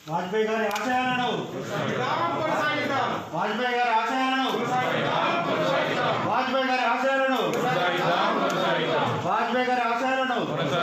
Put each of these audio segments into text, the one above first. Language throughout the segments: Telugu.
వాజ్పేయి గారి ఆశయాలను వాజ్పేయి గారి ఆశయాలను వాజ్పేయి గారి ఆశయాలను వాజ్పేయి గారి ఆశయాలను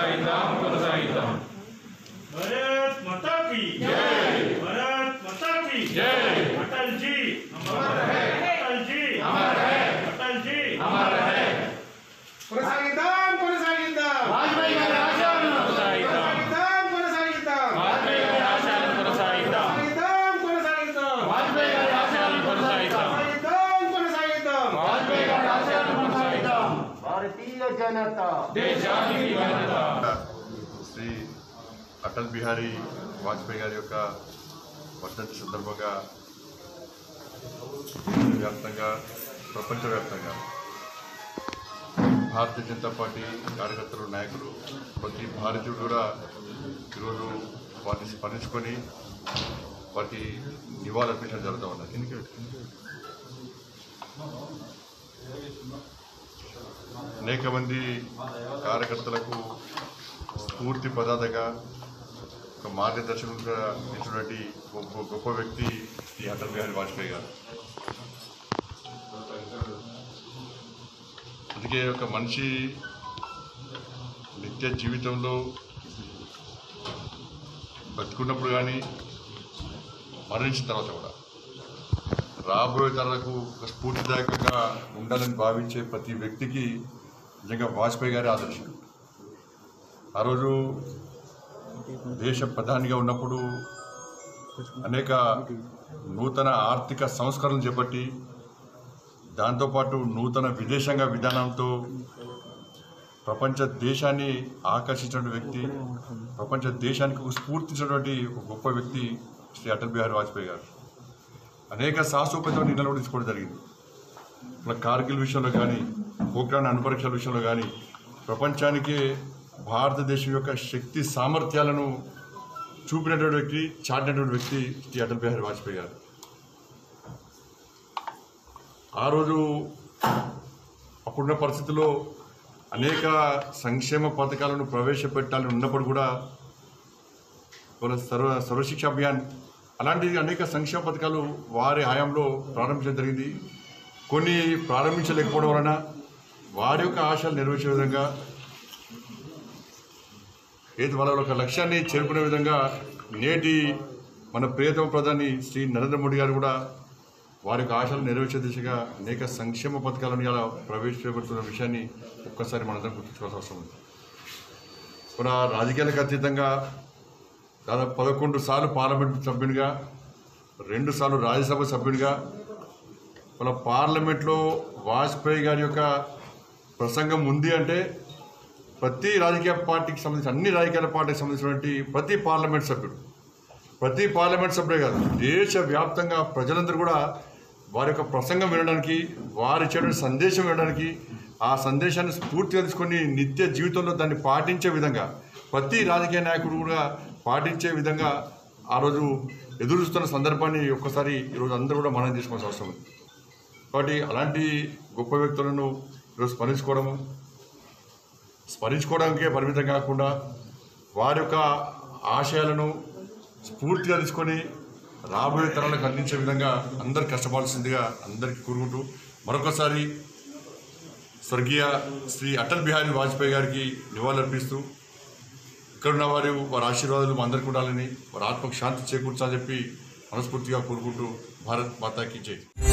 भारत माता की जय भारत माता की जय अटल जी अमर है अटल जी अमर है अटल जी अमर है కొనసాగిద్దాం కొనసాగిద్దాం వాజ్పేయి గారి ఆశయాలను కొనసాగిద్దాం కొనసాగిద్దాం కొనసాగిద్దాం కొనసాగిద్దాం వాజ్పేయి గారి ఆశయాలను కొనసాగిద్దాం కొనసాగిద్దాం కొనసాగిద్దాం వాజ్పేయి గారి ఆశయాలను కొనసాగిద్దాం భారతీయ జనతా శ్రీ అటల్ బిహారీ వాజ్పేయి గారి యొక్క వర్ధంతి సందర్భంగా వ్యాప్తంగా ప్రపంచవ్యాప్తంగా భారతీయ జనతా పార్టీ కార్యకర్తలు నాయకులు ప్రతి భారతీయుడు కూడా ఈరోజు వాటిని స్మరించుకొని వాటికి నివాళులర్పించడం జరుగుతూ ఉన్నది అనేక మంది కార్యకర్తలకు స్ఫూర్తి పదార్థగా ఒక మార్గదర్శకులుగా ఇచ్చినటువంటి గొప్ప గొప్ప వ్యక్తి ఈ అటల్ బిహారీ వాజ్పేయి గారు అందుకే ఒక మనిషి నిత్య జీవితంలో బతుకున్నప్పుడు కానీ మరణించిన తర్వాత కూడా రాబోయే తరాలకు ఒక స్ఫూర్తిదాయకంగా ఉండాలని భావించే ప్రతి వ్యక్తికి నిజంగా వాజ్పేయి గారి ఆదర్శం ఆ రోజు దేశ ప్రధానిగా ఉన్నప్పుడు అనేక నూతన ఆర్థిక సంస్కరణలు చేపట్టి దాంతోపాటు నూతన విదేశాంగ విధానంతో ప్రపంచ దేశాన్ని ఆకర్షించిన వ్యక్తి ప్రపంచ దేశానికి ఒక స్ఫూర్తించినటువంటి ఒక గొప్ప వ్యక్తి శ్రీ అటల్ బిహారీ వాజ్పేయి గారు అనేక సాహసోపేత నిర్ణయాలు కూడా తీసుకోవడం జరిగింది మన కార్గిల్ విషయంలో కానీ పోఖ్రాన్ అణుపరీక్షల విషయంలో కానీ ప్రపంచానికి భారతదేశం యొక్క శక్తి సామర్థ్యాలను చూపినటువంటి వ్యక్తి చాటినటువంటి వ్యక్తి శ్రీ అటల్ బిహారీ వాజ్పేయి గారు ఆ రోజు అప్పుడున్న పరిస్థితుల్లో అనేక సంక్షేమ పథకాలను ప్రవేశపెట్టాలని ఉన్నప్పుడు కూడా ఇవాళ సర్వ సర్వశిక్ష అభియాన్ అలాంటి అనేక సంక్షేమ పథకాలు వారి హయాంలో ప్రారంభించడం జరిగింది కొన్ని ప్రారంభించలేకపోవడం వలన వారి యొక్క ఆశలు నెరవేర్చే విధంగా ఏది వాళ్ళ ఒక లక్ష్యాన్ని చేరుకునే విధంగా నేటి మన ప్రియతమ ప్రధాని శ్రీ నరేంద్ర మోడీ గారు కూడా వారి యొక్క ఆశలు నెరవేర్చే దిశగా అనేక సంక్షేమ పథకాలను ఇలా ప్రవేశపెడుతున్న విషయాన్ని ఒక్కసారి మనందరం గుర్తుంచుకోవాల్సిన అవసరం ఉంది మన రాజకీయాలకు అతీతంగా దాదాపు పదకొండు సార్లు పార్లమెంట్ సభ్యునిగా రెండు సార్లు రాజ్యసభ సభ్యునిగా మన పార్లమెంట్లో వాజ్పేయి గారి యొక్క ప్రసంగం ఉంది అంటే ప్రతి రాజకీయ పార్టీకి సంబంధించి అన్ని రాజకీయ పార్టీకి సంబంధించినటువంటి ప్రతి పార్లమెంట్ సభ్యుడు ప్రతి పార్లమెంట్ సభ్యుడే కాదు దేశవ్యాప్తంగా ప్రజలందరూ కూడా వారి యొక్క ప్రసంగం వినడానికి వారి ఇచ్చేటువంటి సందేశం వినడానికి ఆ సందేశాన్ని స్ఫూర్తిగా తీసుకొని నిత్య జీవితంలో దాన్ని పాటించే విధంగా ప్రతి రాజకీయ నాయకుడు కూడా పాటించే విధంగా ఆ రోజు ఎదురు చూస్తున్న సందర్భాన్ని ఒక్కసారి ఈరోజు అందరూ కూడా మనం తీసుకోవాల్సిన అవసరం ఉంది కాబట్టి అలాంటి గొప్ప వ్యక్తులను ఈరోజు స్మరించుకోవడము స్మరించుకోవడానికే పరిమితం కాకుండా వారి యొక్క ఆశయాలను స్ఫూర్తిగా తీసుకొని రాబోయే తరాలకు అందించే విధంగా అందరు కష్టపడాల్సిందిగా అందరికీ కోరుకుంటూ మరొకసారి స్వర్గీయ శ్రీ అటల్ బిహారీ వాజ్పేయి గారికి నివాళులర్పిస్తూ ఇక్కడున్న వారు వారి ఆశీర్వాదాలు మా అందరికీ ఉండాలని వారి ఆత్మకు శాంతి చేకూర్చాలని చెప్పి మనస్ఫూర్తిగా కోరుకుంటూ భారత్ మాతాకి జై